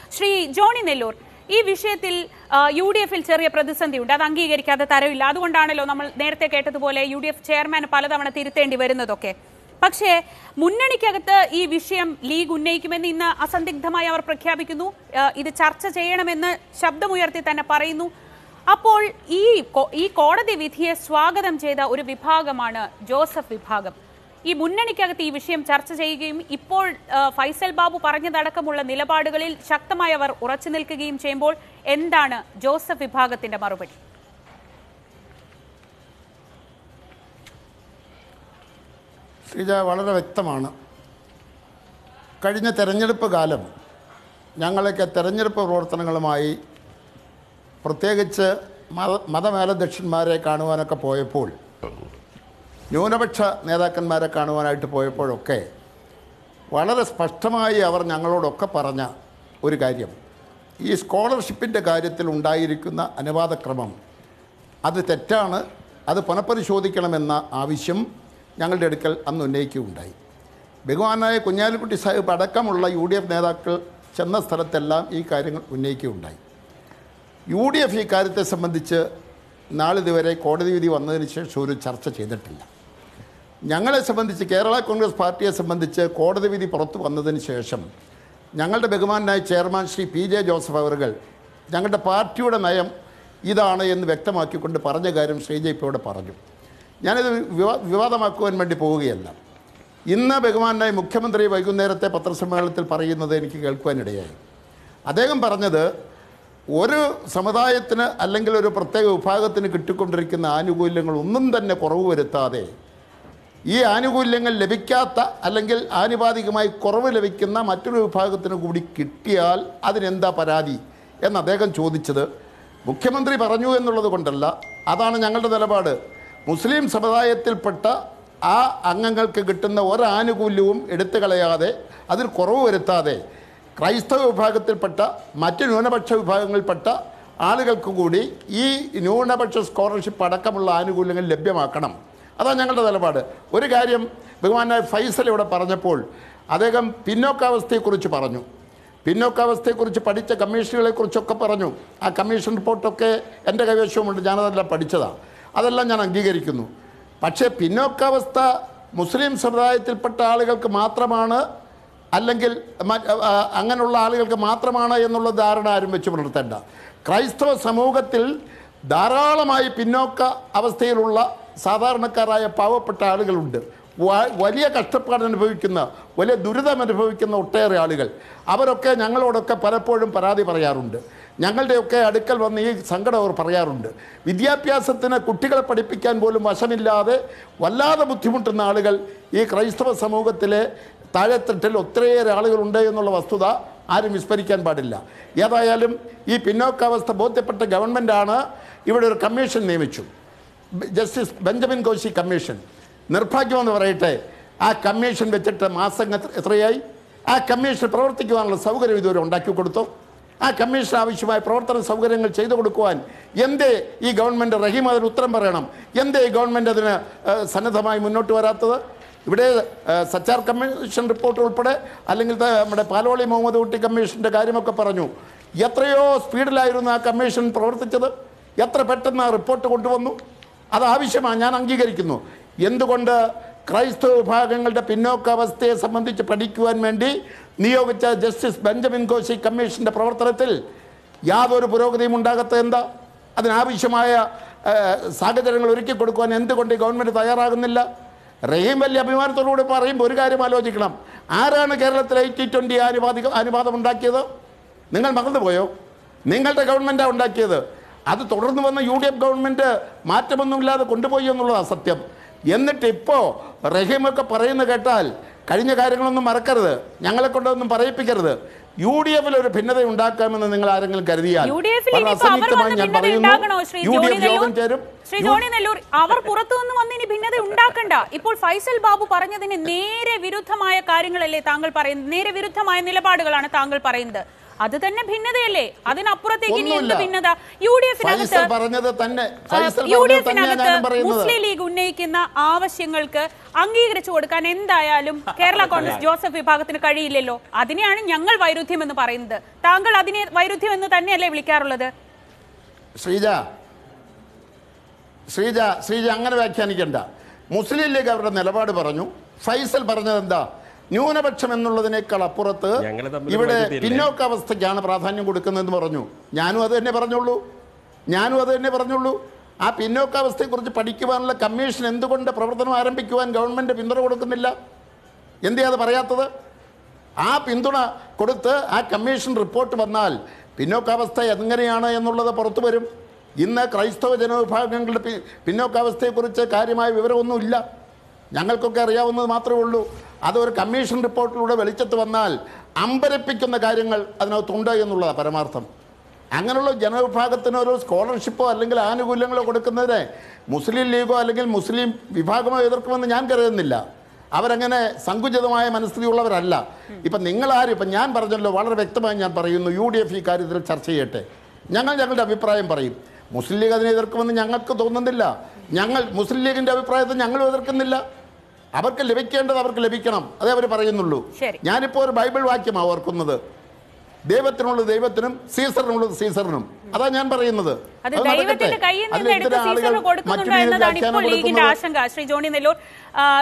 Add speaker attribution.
Speaker 1: Shri Johnny Nellore ഈ വിഷയത്തിൽ ആ, യു ഡി എഫിൽ ചെറിയ പ്രതിസന്ധിയുണ്ട് അത് അംഗീകരിക്കാതെ തരവില്ല അതുകൊണ്ടാണല്ലോ നമ്മൾ നേരത്തെ കേട്ടതുപോലെ യു ഡി എഫ് ചെയർമാൻ പലതവണ തിരുത്തേണ്ടി വരുന്നതൊക്കെ പക്ഷേ മുന്നണിക്കകത്ത് ഈ വിഷയം ലീഗ് ഉന്നയിക്കുമെന്ന് ഇന്ന് അസന്ദിഗ്ധമായി അവർ പ്രഖ്യാപിക്കുന്നു ആ, ഇത് ചർച്ച ചെയ്യണമെന്ന് ശബ്ദമുയർത്തി തന്നെ പറയുന്നു അപ്പോൾ ഈ കോ- ഈ കോടതി വിധിയെ സ്വാഗതം ചെയ്ത ഒരു വിഭാഗമാണ് ജോസഫ് വിഭാഗം ഈ മുന്നണിക്കകത്ത് ഈ വിഷയം ചർച്ച ചെയ്യുകയും ഇപ്പോൾ ആ, ഫൈസൽ ബാബു പറഞ്ഞതടക്കമുള്ള നിലപാടുകളിൽ ശക്തമായി അവർ ഉറച്ചു നിൽക്കുകയും ചെയ്യുമ്പോൾ എന്താണ് ജോസഫ് വിഭാഗത്തിന്റെ മറുപടി
Speaker 2: ശ്രീജ വളരെ വ്യക്തമാണ് കഴിഞ്ഞ തെരഞ്ഞെടുപ്പ് കാലം ഞങ്ങളൊക്കെ തെരഞ്ഞെടുപ്പ് പ്രവർത്തനങ്ങളുമായി പ്രത്യേകിച്ച് മത മതമേലധ്യക്ഷന്മാരെ കാണുവാനൊക്കെ പോയപ്പോൾ ന്യൂനപക്ഷ നേതാക്കന്മാരെ കാണുവാനായിട്ട് പോയപ്പോഴൊക്കെ വളരെ സ്പഷ്ടമായി അവർ ഞങ്ങളോടൊക്കെ പറഞ്ഞ ഒരു കാര്യം ഈ സ്കോളർഷിപ്പിൻ്റെ കാര്യത്തിൽ ഉണ്ടായിരിക്കുന്ന അനുവാദക്രമം അത് തെറ്റാണ് അത് പുനഃപരിശോധിക്കണമെന്ന ആവശ്യം ഞങ്ങളുടെ അടുക്കൽ അന്ന് ഉന്നയിക്കുകയുണ്ടായി ബഹുമാനായ കുഞ്ഞാലിക്കുട്ടി സാഹിബ് അടക്കമുള്ള യു ഡി എഫ് നേതാക്കൾ ചെന്ന സ്ഥലത്തെല്ലാം ഈ കാര്യങ്ങൾ ഉന്നയിക്കുകയുണ്ടായി യു ഡി എഫ് ഈ കാര്യത്തെ സംബന്ധിച്ച് നാളിതുവരെ കോടതി വിധി വന്നതിന് ശേഷം ഒരു ചർച്ച ചെയ്തിട്ടില്ല ഞങ്ങളെ സംബന്ധിച്ച് കേരള കോൺഗ്രസ് പാർട്ടിയെ സംബന്ധിച്ച് കോടതി വിധി പുറത്തു വന്നതിന് ശേഷം ഞങ്ങളുടെ ബഹുമാനായ chairman Shri P J Joseph അവറുകൾ ഞങ്ങളുടെ പാർട്ടിയുടെ നയം ഇതാണ് എന്ന് വ്യക്തമാക്കിക്കൊണ്ട് പറഞ്ഞ കാര്യം ശ്രീജ ഇപ്പോൾ ഇവിടെ പറഞ്ഞു ഞാനിത് വിവാ വിവാദമാക്കുവാൻ വേണ്ടി പോവുകയല്ല ഇന്ന് ബഹുമാനായ മുഖ്യമന്ത്രി വൈകുന്നേരത്തെ പത്രസമ്മേളനത്തിൽ പറയുന്നത് എനിക്ക് കേൾക്കുവാനിടയായി അദ്ദേഹം പറഞ്ഞത് ഒരു സമുദായത്തിന് അല്ലെങ്കിൽ ഒരു പ്രത്യേക വിഭാഗത്തിന് കിട്ടിക്കൊണ്ടിരിക്കുന്ന ആനുകൂല്യങ്ങൾ ഒന്നും തന്നെ കുറവ് വരുത്താതെ ഈ ആനുകൂല്യങ്ങൾ ലഭിക്കാത്ത അല്ലെങ്കിൽ ആനുപാതികമായി കുറവ് ലഭിക്കുന്ന മറ്റൊരു വിഭാഗത്തിന് കൂടി കിട്ടിയാൽ അതിനെന്താ പരാതി എന്ന് അദ്ദേഹം ചോദിച്ചത് മുഖ്യമന്ത്രി പറഞ്ഞു എന്നുള്ളത് കൊണ്ടല്ല അതാണ് ഞങ്ങളുടെ നിലപാട് മുസ്ലിം സമുദായത്തിൽപ്പെട്ട ആ അംഗങ്ങൾക്ക് കിട്ടുന്ന ഒരാനുകൂല്യവും എടുത്തു കളയാതെ അതിൽ കുറവ് വരുത്താതെ ക്രൈസ്തവ വിഭാഗത്തിൽപ്പെട്ട മറ്റ് ന്യൂനപക്ഷ വിഭാഗങ്ങളിൽപ്പെട്ട ആളുകൾക്ക് കൂടി ഈ ന്യൂനപക്ഷ സ്കോളർഷിപ്പ് അടക്കമുള്ള ആനുകൂല്യങ്ങൾ ലഭ്യമാക്കണം അതാണ് ഞങ്ങളുടെ നിലപാട് ഒരു കാര്യം ബഹുമാനായ ഫൈസൽ ഇവിടെ പറഞ്ഞപ്പോൾ അദ്ദേഹം പിന്നോക്കാവസ്ഥയെക്കുറിച്ച് പറഞ്ഞു പിന്നോക്കാവസ്ഥയെക്കുറിച്ച് പഠിച്ച കമ്മീഷനുകളെക്കുറിച്ചൊക്കെ പറഞ്ഞു ആ കമ്മീഷൻ റിപ്പോർട്ടൊക്കെ എൻ്റെ കൈവശവുമുണ്ട് ഞാനതെല്ലാം പഠിച്ചതാണ് അതെല്ലാം ഞാൻ അംഗീകരിക്കുന്നു പക്ഷേ പിന്നോക്കാവസ്ഥ മുസ്ലിം സമുദായത്തിൽപ്പെട്ട ആളുകൾക്ക് മാത്രമാണ് അല്ലെങ്കിൽ മ- ആ, അങ്ങനെയുള്ള ആളുകൾക്ക് മാത്രമാണ് എന്നുള്ള ധാരണ ആരും വെച്ച് പുലർത്തേണ്ട ക്രൈസ്തവ സമൂഹത്തിൽ ധാരാളമായി പിന്നോക്ക അവസ്ഥയിലുള്ള സാധാരണക്കാരായ പാവപ്പെട്ട ആളുകളുണ്ട് വ- വലിയ കഷ്ടപ്പാട് അനുഭവിക്കുന്ന വലിയ ദുരിതം അനുഭവിക്കുന്ന ഒട്ടേറെ ആളുകൾ അവരൊക്കെ ഞങ്ങളോടൊക്കെ പലപ്പോഴും പരാതി പറയാറുണ്ട് ഞങ്ങളുടെയൊക്കെ അടുക്കൽ വന്ന് ഈ സങ്കടം അവർ പറയാറുണ്ട് വിദ്യാഭ്യാസത്തിന് കുട്ടികളെ പഠിപ്പിക്കാൻ പോലും വശമില്ലാതെ വല്ലാതെ ബുദ്ധിമുട്ടുന്ന ആളുകൾ ഈ ക്രൈസ്തവ സമൂഹത്തിലെ താഴെത്തട്ടിൽ ഒത്തിരിയേറെ ആളുകളുണ്ട് എന്നുള്ള വസ്തുത ആരും വിസ്മരിക്കാൻ പാടില്ല ഏതായാലും ഈ പിന്നോക്കാവസ്ഥ ബോധ്യപ്പെട്ട ഗവൺമെൻറ്റാണ് ഇവിടെ ഒരു കമ്മീഷൻ നിയമിച്ചു ബ- ജസ്റ്റിസ് ബെഞ്ചമിൻ കോശി കമ്മീഷൻ നിർഭാഗ്യമെന്ന് പറയട്ടെ ആ കമ്മീഷൻ വെച്ചിട്ട് മാസങ്ങൾ എത്ര- എത്രയായി ആ കമ്മീഷൻ പ്രവർത്തിക്കുവാനുള്ള സൗകര്യം ഇതുവരെ ഉണ്ടാക്കി കൊടുത്തോ ആ കമ്മീഷൻ ആവശ്യമായ പ്രവർത്തന സൗകര്യങ്ങൾ ചെയ്തു കൊടുക്കുവാൻ എന്തേ ഈ ഗവൺമെൻറ് റഹീം അതിന് ഉത്തരം പറയണം എന്തേ ഈ ഗവൺമെൻറ് അതിന് ഏഹ്, സന്നദ്ധമായി മുന്നോട്ട് വരാത്തത് ഇവിടെ ഏഹ്, സച്ചാർ കമ്മീഷൻ റിപ്പോർട്ട് ഉൾപ്പെടെ അല്ലെങ്കിൽ ത- നമ്മുടെ പാലോളി മുഹമ്മദ് കുട്ടി കമ്മീഷൻ്റെ കാര്യമൊക്കെ പറഞ്ഞു എത്രയോ സ്പീഡിലായിരുന്നു ആ കമ്മീഷൻ പ്രവർത്തിച്ചത് എത്ര പെട്ടെന്ന് ആ റിപ്പോർട്ട് കൊണ്ടുവന്നു അത് ആവശ്യമാണ് ഞാൻ അംഗീകരിക്കുന്നു എന്തുകൊണ്ട് ക്രൈസ്തവ വിഭാഗങ്ങളുടെ പിന്നോക്കാവസ്ഥയെ സംബന്ധിച്ച് പഠിക്കുവാൻ വേണ്ടി നിയോഗിച്ച ജസ്റ്റിസ് ബെഞ്ചമിൻ കോശി കമ്മീഷൻ്റെ പ്രവർത്തനത്തിൽ യാതൊരു പുരോഗതിയും ഉണ്ടാകാത്ത എന്താ അതിനാവശ്യമായ ഏഹ്, സാഹചര്യങ്ങൾ ഒരുക്കി കൊടുക്കുവാൻ എന്തുകൊണ്ട് ഈ ഗവൺമെൻറ് തയ്യാറാകുന്നില്ല റഹീം വലിയ അഭിമാനത്തോടുകൂടി പറയുമ്പോൾ ഒരു കാര്യം ആലോചിക്കണം ആരാണ് കേരളത്തിൽ എയ്റ്റി ട്വൻ്റി അനുവാദിക അനുവാദം ഉണ്ടാക്കിയത് നിങ്ങൾ മറന്നുപോയോ നിങ്ങളുടെ ഗവൺമെൻറ്റാണ് ഉണ്ടാക്കിയത് അത് തുടർന്ന് വന്ന യു ഡി എഫ് ഗവൺമെൻറ് മാറ്റമൊന്നുമില്ലാതെ കൊണ്ടുപോയി എന്നുള്ളതാണ് സത്യം എന്നിട്ട് ഇപ്പോൾ റഹീമൊക്കെ പറയുന്ന കേട്ടാൽ കഴിഞ്ഞ കാര്യങ്ങളൊന്നും മറക്കരുത് ഞങ്ങളെ കൊണ്ടൊന്നും പറയിപ്പിക്കരുത് യു ഡി എഫിൽ ഒരു ഭിന്നത ഉണ്ടാക്കാമെന്ന് നിങ്ങൾ ആരെങ്കിലും കരുതിയാൽ
Speaker 1: യു ഡി എഫിൽ
Speaker 2: വളരെ
Speaker 1: ഇനിയിപ്പോ അവർ
Speaker 2: അസന്നിഗ്ധമായി
Speaker 1: വന്ന്
Speaker 2: ഞാൻ
Speaker 1: ഭിന്നത
Speaker 2: പറയുന്നു
Speaker 1: ഉണ്ടാക്കണോ Shri
Speaker 2: U D
Speaker 1: Johnny
Speaker 2: F യോഗം
Speaker 1: നെല്ലൂർ
Speaker 2: ചേരും
Speaker 1: ശ്രീ
Speaker 2: യു-
Speaker 1: ജോണി നെല്ലൂർ അവർ പുറത്തു നിന്ന് വന്ന് ഇനി ഭിന്നത ഉണ്ടാക്കണ്ട ഇപ്പോൾ ഫൈസൽ ബാബു പറഞ്ഞതിന് നേരെ വിരുദ്ധമായ കാര്യങ്ങളല്ലേ താങ്കൾ പറയുന്നത് നേരെ വിരുദ്ധമായ നിലപാടുകളാണ് താങ്കൾ പറയുന്നത് അത് തന്നെ ഭിന്നതയല്ലേ അതിനപ്പുറത്തേക്ക് ഇനി എന്ത്
Speaker 2: ഒന്നുമില്ല.
Speaker 1: ഭിന്നത യു ഡി
Speaker 2: ഫൈസൽ
Speaker 1: എഫിനകത്ത്
Speaker 2: പറഞ്ഞത് തന്നെ ഫൈസൽ
Speaker 1: യു ഡി
Speaker 2: പറഞ്ഞത് തന്നെയാണ്
Speaker 1: എഫിനകത്ത്
Speaker 2: ഞാനും പറയുന്നത്
Speaker 1: മുസ്ലിം ലീഗ് ഉന്നയിക്കുന്ന ആവശ്യങ്ങൾക്ക് അംഗീകരിച്ചു കൊടുക്കാൻ എന്തായാലും കേരള കോൺഗ്രസ് ജോസഫ് വിഭാഗത്തിന് കഴിയില്ലല്ലോ അതിനെയാണ് ഞങ്ങൾ വൈരുദ്ധ്യം എന്ന് പറയുന്നത് താങ്കൾ അതിനെ വൈരുദ്ധ്യം എന്ന് തന്നെയല്ലേ വിളിക്കാറുള്ളത്
Speaker 2: ശ്രീജ ശ്രീജ ശ്രീജ അങ്ങനെ വ്യാഖ്യാനിക്കണ്ട മുസ്ലിം ലീഗ് അവരുടെ നിലപാട് പറഞ്ഞു ഫൈസൽ പറഞ്ഞത് എന്താ ന്യൂനപക്ഷം എന്നുള്ളതിനേക്കാൾ അപ്പുറത്ത്
Speaker 3: ഞങ്ങള് തമ്മിൽ
Speaker 2: ഇവിടെ
Speaker 3: വൈരുദ്ധ്യമില്ലേ?
Speaker 2: പിന്നോക്കാവസ്ഥയ്ക്കാണ് പ്രാധാന്യം കൊടുക്കുന്നതെന്ന് പറഞ്ഞു ഞാനും അത് തന്നെ പറഞ്ഞുള്ളൂ ഞാനും അത് തന്നെ പറഞ്ഞുള്ളൂ ആ പിന്നോക്കാവസ്ഥയെക്കുറിച്ച് പഠിക്കുവാനുള്ള കമ്മീഷൻ എന്തുകൊണ്ട് പ്രവർത്തനം ആരംഭിക്കുവാൻ ഗവൺമെന്റ് പിന്തുണ കൊടുക്കുന്നില്ല എന്തേ അത് പറയാത്തത് ആ പിന്തുണ കൊടുത്ത് ആ കമ്മീഷൻ റിപ്പോർട്ട് വന്നാൽ പിന്നോക്കാവസ്ഥ എങ്ങനെയാണ് എന്നുള്ളത് പുറത്തു വരും ഇന്ന് ക്രൈസ്തവ ജനവിഭാഗങ്ങളുടെ പി- പിന്നോക്കാവസ്ഥയെക്കുറിച്ച് കാര്യമായ വിവരമൊന്നുമില്ല ഞങ്ങൾക്കൊക്കെ അറിയാവുന്നത് മാത്രമേ ഉള്ളൂ അതൊരു കമ്മീഷൻ റിപ്പോർട്ടിലൂടെ വെളിച്ചത്ത് വന്നാൽ അമ്പരപ്പിക്കുന്ന കാര്യങ്ങൾ അതിനകത്തുണ്ട് എന്നുള്ളതാണ് പരമാർത്ഥം അങ്ങനെയുള്ള ജനവിഭാഗത്തിന് ഒരു സ്കോളർഷിപ്പോ അല്ലെങ്കിൽ ആനുകൂല്യങ്ങളോ കൊടുക്കുന്നതിനെ മുസ്ലിം ലീഗോ അല്ലെങ്കിൽ മുസ്ലിം വിഭാഗമോ എതിർക്കുമെന്ന് ഞാൻ കരുതുന്നില്ല അവരങ്ങനെ സങ്കുചിതമായ മനസ്ഥിതിയുള്ളവരല്ല ഇപ്പം നിങ്ങളാരും ഇപ്പം ഞാൻ പറഞ്ഞല്ലോ വളരെ വ്യക്തമായി ഞാൻ പറയുന്നു യു ഡി എഫ് ഈ കാര്യത്തിൽ ചർച്ച ചെയ്യട്ടെ ഞങ്ങൾ ഞങ്ങളുടെ അഭിപ്രായം പറയും മുസ്ലിം ലീഗ് അതിനെ എതിർക്കുമെന്ന് ഞങ്ങൾക്ക് തോന്നുന്നില്ല ഞങ്ങൾ മുസ്ലിം ലീഗിൻ്റെ അഭിപ്രായത്തെ ഞങ്ങൾ എതിർക്കുന്നില്ല അവർക്ക് ലഭിക്കേണ്ടത് അവർക്ക് ലഭിക്കണം അതേ അവർ പറയുന്നുള്ളൂ
Speaker 1: ശരി.
Speaker 2: ഞാനിപ്പോൾ ഒരു ബൈബിൾ വാക്യമാണ് ഓർക്കുന്നത് ദൈവത്തിനുള്ളത് ദൈവത്തിനും സീസറിനുള്ളത് സീസറിനും അതാ ഞാൻ പറയുന്നത്
Speaker 1: അത്
Speaker 2: അത് നടക്കട്ടെ.
Speaker 1: ദൈവത്തിന്റെ കയ്യിൽ
Speaker 2: അല്ല
Speaker 1: നിന്ന്
Speaker 2: ഇത്തരം
Speaker 1: എടുത്ത്
Speaker 2: ആളുകൾ
Speaker 1: സീസറിന് കൊടുക്കുന്നുണ്ടോ
Speaker 2: മറ്റു രീതിയിൽ
Speaker 1: എന്നതാണ് ഇപ്പോൾ
Speaker 2: വ്യാഖ്യാനം
Speaker 1: ലീഗിന്റെ
Speaker 2: കൊടുക്കുന്നത്
Speaker 1: ആശങ്ക ശ്രീ ജോണി നെല്ലൂർ ആ,